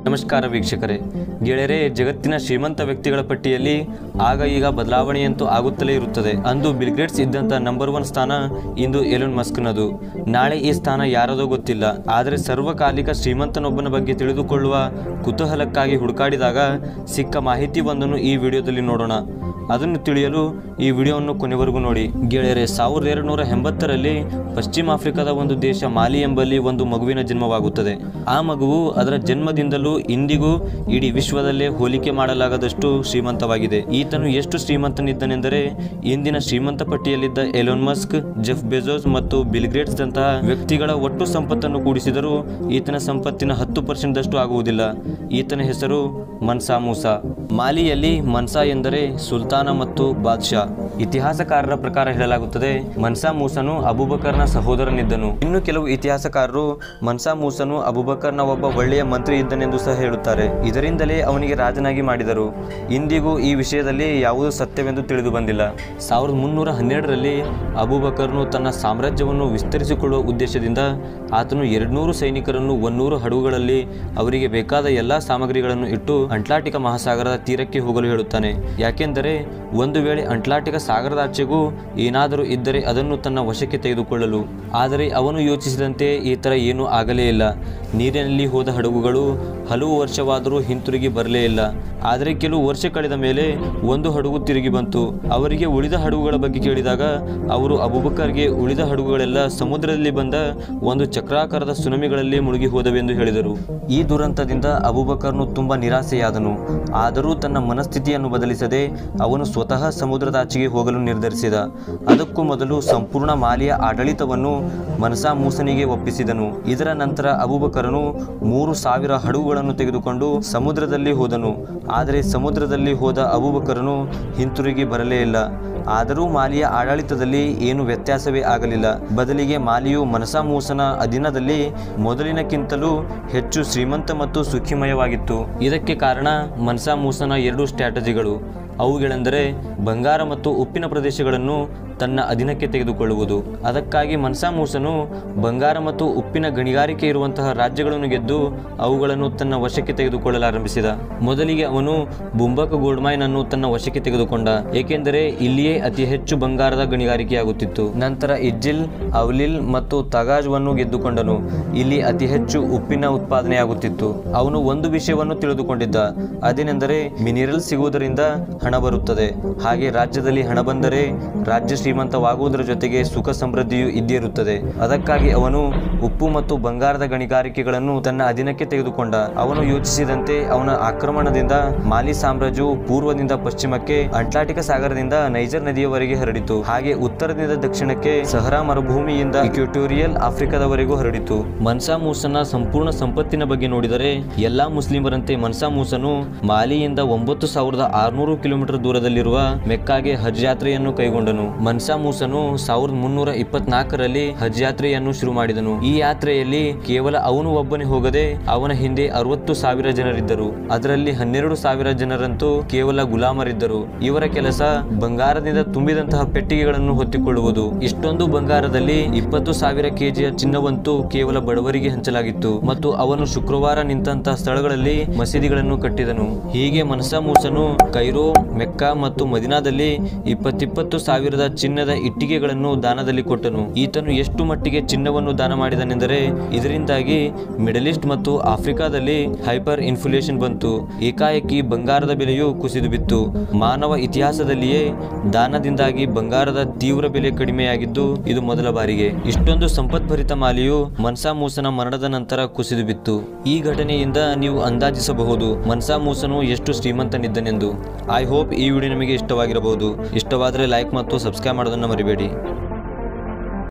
ನಮಸ್ಕಾರ ವೀಕ್ಷಕರೇ ಗೆಳೆಯರೇ ಜಗತ್ತಿನ ಶ್ರೀಮಂತ ವ್ಯಕ್ತಿಗಳ ಪಟ್ಟಿಯಲ್ಲಿ ಆಗ ಈಗ ಬದಲಾವಣೆಯಂತೂ ಆಗುತ್ತಲೇ ಇರುತ್ತದೆ ಅಂದು ಬಿಲ್ಗೇಟ್ಸ್ ಇದ್ದಂಥ ನಂಬರ್ ಒನ್ ಸ್ಥಾನ ಇಂದು ಎಲೋನ್ ಮಸ್ಕ್ನದು ನಾಳೆ ಈ ಸ್ಥಾನ ಯಾರದೋ ಗೊತ್ತಿಲ್ಲ ಆದರೆ ಸರ್ವಕಾಲಿಕ ಶ್ರೀಮಂತನೊಬ್ಬನ ಬಗ್ಗೆ ತಿಳಿದುಕೊಳ್ಳುವ ಕುತೂಹಲಕ್ಕಾಗಿ ಹುಡುಕಾಡಿದಾಗ ಸಿಕ್ಕ ಮಾಹಿತಿ ಒಂದನ್ನು ಈ ವಿಡಿಯೋದಲ್ಲಿ ನೋಡೋಣ ಅದನ್ನು ತಿಳಿಯಲು ಈ ವಿಡಿಯೋವನ್ನು ಕೊನೆವರೆಗೂ ನೋಡಿ ಗೆಳೆಯರೆ ಸಾವಿರದ ಎರಡು ನೂರ ಎಂಬತ್ತರಲ್ಲಿ ಪಶ್ಚಿಮ ಆಫ್ರಿಕಾದ ಒಂದು ದೇಶ ಮಾಲಿ ಎಂಬಲ್ಲಿ ಒಂದು ಮಗುವಿನ ಜನ್ಮವಾಗುತ್ತದೆ ಆ ಮಗುವು ಅದರ ಜನ್ಮದಿಂದಲೂ ಇಂದಿಗೂ ಇಡೀ ವಿಶ್ವದಲ್ಲೇ ಹೋಲಿಕೆ ಮಾಡಲಾಗದಷ್ಟು ಶ್ರೀಮಂತವಾಗಿದೆ ಈತನು ಎಷ್ಟು ಶ್ರೀಮಂತನಿದ್ದನೆಂದರೆ ಇಂದಿನ ಶ್ರೀಮಂತ ಪಟ್ಟಿಯಲ್ಲಿದ್ದ ಎಲೋನ್ ಮಸ್ಕ್ ಜೆಫ್ ಬೆಜೋಸ್ ಮತ್ತು ಬಿಲ್ಗ್ರೇಟ್ಸ್ ದಂತಹ ವ್ಯಕ್ತಿಗಳ ಒಟ್ಟು ಸಂಪತ್ತನ್ನು ಕೂಡಿಸಿದರೂ ಈತನ ಸಂಪತ್ತಿನ ಹತ್ತು ಪರ್ಸೆಂಟ್ದಷ್ಟು ಆಗುವುದಿಲ್ಲ ಈತನ ಹೆಸರು ಮನ್ಸಾ ಮೂಸಾ ಮಾಲಿಯಲ್ಲಿ ಮನ್ಸಾ ಎಂದರೆ ಸುಲ್ತಾನ ಮತ್ತು ಬಾದ್ಶಾ ಇತಿಹಾಸಕಾರರ ಪ್ರಕಾರ ಹೇಳಲಾಗುತ್ತದೆ ಮನ್ಸಾ ಮೂಸನು ಅಬುಬಕರ್ನ ಸಹೋದರನಿದ್ದನು ಇನ್ನು ಕೆಲವು ಇತಿಹಾಸಕಾರರು ಮನ್ಸಾ ಮೂಸನು ಅಬುಬಕರ್ನ ಒಬ್ಬ ಒಳ್ಳೆಯ ಮಂತ್ರಿ ಇದ್ದನೆಂದು ಸಹ ಹೇಳುತ್ತಾರೆ ಇದರಿಂದಲೇ ಅವನಿಗೆ ರಾಜನಾಗಿ ಮಾಡಿದರು ಇಂದಿಗೂ ಈ ವಿಷಯದಲ್ಲಿ ಯಾವುದೂ ಸತ್ಯವೆಂದು ತಿಳಿದು ಬಂದಿಲ್ಲ ಸಾವಿರದ ಮುನ್ನೂರ ಹನ್ನೆರಡರಲ್ಲಿ ಅಬುಬಕರ್ನು ತನ್ನ ಸಾಮ್ರಾಜ್ಯವನ್ನು ವಿಸ್ತರಿಸಿಕೊಳ್ಳುವ ಉದ್ದೇಶದಿಂದ ಆತನು ಎರಡ್ನೂರು ಸೈನಿಕರನ್ನು ಒನ್ನೂರು ಹಡಗುಗಳಲ್ಲಿ ಅವರಿಗೆ ಬೇಕಾದ ಎಲ್ಲಾ ಸಾಮಗ್ರಿಗಳನ್ನು ಇಟ್ಟು ಅಂಟ್ಲಾಟಿಕ ಮಹಾಸಾಗರದ ತೀರಕ್ಕೆ ಹೋಗಲು ಹೇಳುತ್ತಾನೆ ಯಾಕೆಂದರೆ ಒಂದು ವೇಳೆ ಅಂಟ್ಲಾಟಿಕ ಸಾಗರದಾಚೆಗೂ ಏನಾದರೂ ಇದ್ದರೆ ಅದನ್ನು ತನ್ನ ವಶಕ್ಕೆ ತೆಗೆದುಕೊಳ್ಳಲು ಆದರೆ ಅವನು ಯೋಚಿಸಿದಂತೆ ಈ ಥರ ಏನೂ ಆಗಲೇ ಇಲ್ಲ ನೀರಿನಲ್ಲಿ ಹೋದ ಹಡಗುಗಳು ಹಲವು ವರ್ಷವಾದರೂ ಹಿಂತಿರುಗಿ ಬರಲೇ ಇಲ್ಲ ಆದರೆ ಕೆಲವು ವರ್ಷ ಕಳೆದ ಮೇಲೆ ಒಂದು ಹಡಗು ತಿರುಗಿ ಬಂತು ಅವರಿಗೆ ಉಳಿದ ಹಡಗುಗಳ ಬಗ್ಗೆ ಕೇಳಿದಾಗ ಅವರು ಅಬುಬಕರ್ಗೆ ಉಳಿದ ಹಡಗುಗಳೆಲ್ಲ ಸಮುದ್ರದಲ್ಲಿ ಬಂದ ಒಂದು ಚಕ್ರಾಕಾರದ ಸುನಮಿಗಳಲ್ಲಿ ಮುಳುಗಿ ಹೋದವೆಂದು ಹೇಳಿದರು ಈ ದುರಂತದಿಂದ ಅಬುಬಕರ್ನು ತುಂಬಾ ನಿರಾಸೆಯಾದನು ಆದರೂ ತನ್ನ ಮನಸ್ಥಿತಿಯನ್ನು ಬದಲಿಸದೆ ಅವನು ಸ್ವತಃ ಸಮುದ್ರದಾಚೆಗೆ ಹೋಗಲು ನಿರ್ಧರಿಸಿದ ಅದಕ್ಕೂ ಮೊದಲು ಸಂಪೂರ್ಣ ಮಾಲಿಯ ಆಡಳಿತವನ್ನು ಮನಸಾ ಮೂಸನಿಗೆ ಒಪ್ಪಿಸಿದನು ಇದರ ನಂತರ ಅಬುಬಕರನು ಮೂರು ಸಾವಿರ ಹಡಗುಗಳನ್ನು ತೆಗೆದುಕೊಂಡು ಸಮುದ್ರದಲ್ಲಿ ಹೋದನು ಆದರೆ ಸಮುದ್ರದಲ್ಲಿ ಹೋದ ಅಬುಬಕರನು ಹಿಂತಿರುಗಿ ಬರಲೇ ಇಲ್ಲ ಆದರೂ ಮಾಲಿಯ ಆಡಳಿತದಲ್ಲಿ ಏನು ವ್ಯತ್ಯಾಸವೇ ಆಗಲಿಲ್ಲ ಬದಲಿಗೆ ಮಾಲಿಯು ಮನಸಾ ಮೂಸನ ಅಧೀನದಲ್ಲಿ ಮೊದಲಿನಕ್ಕಿಂತಲೂ ಹೆಚ್ಚು ಶ್ರೀಮಂತ ಮತ್ತು ಸುಖಿಮಯವಾಗಿತ್ತು ಇದಕ್ಕೆ ಕಾರಣ ಮನಸಾ ಮೂಸನ ಎರಡು ಸ್ಟ್ರಾಟಜಿಗಳು ಅವುಗಳೆಂದರೆ ಬಂಗಾರ ಮತ್ತು ಉಪ್ಪಿನ ಪ್ರದೇಶಗಳನ್ನು ತನ್ನ ಅಧೀನಕ್ಕೆ ತೆಗೆದುಕೊಳ್ಳುವುದು ಅದಕ್ಕಾಗಿ ಮನ್ಸಾ ಮೂಸನು ಬಂಗಾರ ಮತ್ತು ಉಪ್ಪಿನ ಗಣಿಗಾರಿಕೆ ಇರುವಂತಹ ರಾಜ್ಯಗಳನ್ನು ಗೆದ್ದು ಅವುಗಳನ್ನು ತನ್ನ ವಶಕ್ಕೆ ತೆಗೆದುಕೊಳ್ಳಲಾರಂಭಿಸಿದ ಮೊದಲಿಗೆ ಅವನು ಬುಂಬಕ ಗೋಲ್ಡ್ ಅನ್ನು ತನ್ನ ವಶಕ್ಕೆ ತೆಗೆದುಕೊಂಡ ಏಕೆಂದರೆ ಇಲ್ಲಿಯೇ ಅತಿ ಹೆಚ್ಚು ಬಂಗಾರದ ಗಣಿಗಾರಿಕೆಯಾಗುತ್ತಿತ್ತು ನಂತರ ಇಜ್ಜಿಲ್ ಅವಲಿಲ್ ಮತ್ತು ತಗಾಜ್ವನ್ನು ಗೆದ್ದುಕೊಂಡನು ಇಲ್ಲಿ ಅತಿ ಹೆಚ್ಚು ಉಪ್ಪಿನ ಉತ್ಪಾದನೆಯಾಗುತ್ತಿತ್ತು ಅವನು ಒಂದು ವಿಷಯವನ್ನು ತಿಳಿದುಕೊಂಡಿದ್ದ ಅದೇನೆಂದರೆ ಮಿನಿರಲ್ ಸಿಗುವುದರಿಂದ ಹಣ ಬರುತ್ತದೆ ಹಾಗೆ ರಾಜ್ಯದಲ್ಲಿ ಹಣ ಬಂದರೆ ರಾಜ್ಯ ಶ್ರೀಮಂತವಾಗುವುದರ ಜೊತೆಗೆ ಸುಖ ಸಮೃದ್ಧಿಯು ಇದ್ದೇ ಇರುತ್ತದೆ ಅದಕ್ಕಾಗಿ ಅವನು ಉಪ್ಪು ಮತ್ತು ಬಂಗಾರದ ಗಣಿಗಾರಿಕೆಗಳನ್ನು ತನ್ನ ಅಧೀನಕ್ಕೆ ತೆಗೆದುಕೊಂಡ ಅವನು ಯೋಚಿಸಿದಂತೆ ಅವನ ಆಕ್ರಮಣದಿಂದ ಮಾಲಿ ಸಾಮ್ರಾಜ್ಯವು ಪೂರ್ವದಿಂದ ಪಶ್ಚಿಮಕ್ಕೆ ಅಟ್ಲಾಂಟಿಕ ಸಾಗರದಿಂದ ನೈಜರ್ ನದಿಯವರೆಗೆ ಹರಡಿತು ಹಾಗೆ ಉತ್ತರದಿಂದ ದಕ್ಷಿಣಕ್ಕೆ ಸಹರಾ ಮರುಭೂಮಿಯಿಂದ ಇಕ್ಯುಟೋರಿಯಲ್ ಆಫ್ರಿಕಾದವರೆಗೂ ಹರಡಿತು ಮನ್ಸಾ ಮೂಸನ ಸಂಪೂರ್ಣ ಸಂಪತ್ತಿನ ಬಗ್ಗೆ ನೋಡಿದರೆ ಎಲ್ಲಾ ಮುಸ್ಲಿಮರಂತೆ ಮನ್ಸಾ ಮೂಸನು ಮಾಲಿಯಿಂದ ಒಂಬತ್ತು ಸಾವಿರದ ಆರುನೂರು ಕಿಲೋಮೀಟರ್ ದೂರದಲ್ಲಿರುವ ಮೆಕ್ಕಾಗೆ ಹಜ್ ಯಾತ್ರೆಯನ್ನು ಕೈಗೊಂಡನು ಮನ್ಸಾ ಮೂಸನು ಸಾವಿರದ ಮುನ್ನೂರ ಇಪ್ಪತ್ನಾಲ್ಕರಲ್ಲಿ ಹಜ್ ಯಾತ್ರೆಯನ್ನು ಶುರು ಮಾಡಿದನು ಈ ಯಾತ್ರೆಯಲ್ಲಿ ಕೇವಲ ಅವನು ಒಬ್ಬನೇ ಹೋಗದೆ ಅವನ ಹಿಂದೆ ಅರವತ್ತು ಸಾವಿರ ಜನರಿದ್ದರು ಅದರಲ್ಲಿ ಹನ್ನೆರಡು ಸಾವಿರ ಜನರಂತೂ ಕೇವಲ ಗುಲಾಮರಿದ್ದರು ಇವರ ಕೆಲಸ ಬಂಗಾರದಿಂದ ತುಂಬಿದಂತಹ ಪೆಟ್ಟಿಗೆಗಳನ್ನು ಹೊತ್ತಿಕೊಳ್ಳುವುದು ಇಷ್ಟೊಂದು ಬಂಗಾರದಲ್ಲಿ ಇಪ್ಪತ್ತು ಸಾವಿರ ಕೆಜಿಯ ಚಿನ್ನವಂತೂ ಕೇವಲ ಬಡವರಿಗೆ ಹಂಚಲಾಗಿತ್ತು ಮತ್ತು ಅವನು ಶುಕ್ರವಾರ ನಿಂತಹ ಸ್ಥಳಗಳಲ್ಲಿ ಮಸೀದಿಗಳನ್ನು ಕಟ್ಟಿದನು ಹೀಗೆ ಮನಸಾ ಮೂಸನು ಕೈರೋ ಮೆಕ್ಕಾ ಮತ್ತು ಮದಿನಾದಲ್ಲಿ ಇಪ್ಪತ್ತಿಪ್ಪತ್ತು ಸಾವಿರದ ಚಿನ್ನದ ಇಟ್ಟಿಗೆಗಳನ್ನು ದಾನದಲ್ಲಿ ಕೊಟ್ಟನು ಈತನು ಎಷ್ಟು ಮಟ್ಟಿಗೆ ಚಿನ್ನವನ್ನು ದಾನ ಮಾಡಿದನೆಂದರೆ ಇದರಿಂದಾಗಿ ಮಿಡಲ್ ಈಸ್ಟ್ ಮತ್ತು ಆಫ್ರಿಕಾದಲ್ಲಿ ಹೈಪರ್ ಇನ್ಫ್ಲೇಷನ್ ಬಂತು ಏಕಾಏಕಿ ಬಂಗಾರದ ಬೆಲೆಯು ಕುಸಿದು ಬಿತ್ತು ಮಾನವ ಇತಿಹಾಸದಲ್ಲಿಯೇ ದಾನದಿಂದಾಗಿ ಬಂಗಾರದ ತೀವ್ರ ಬೆಲೆ ಕಡಿಮೆಯಾಗಿದ್ದು ಇದು ಮೊದಲ ಬಾರಿಗೆ ಇಷ್ಟೊಂದು ಸಂಪದ್ಭರಿತ ಮಾಲಿಯು ಮನ್ಸಾ ಮೂಸನ ಮರಣದ ನಂತರ ಕುಸಿದು ಬಿತ್ತು ಈ ಘಟನೆಯಿಂದ ನೀವು ಅಂದಾಜಿಸಬಹುದು ಮನ್ಸಾ ಮೂಸನು ಎಷ್ಟು ಶ್ರೀಮಂತನಿದ್ದನೆಂದು ಐ ಹೋಪ್ ಈ ವಿಡಿಯೋ ನಿಮಗೆ ಇಷ್ಟವಾಗಿರಬಹುದು ಇಷ್ಟವಾದರೆ ಲೈಕ್ ಮತ್ತು ಸಬ್ಸ್ಕ್ರೈಬ್ ಮಾಡೋದನ್ನು ಮರಿಬೇಡಿ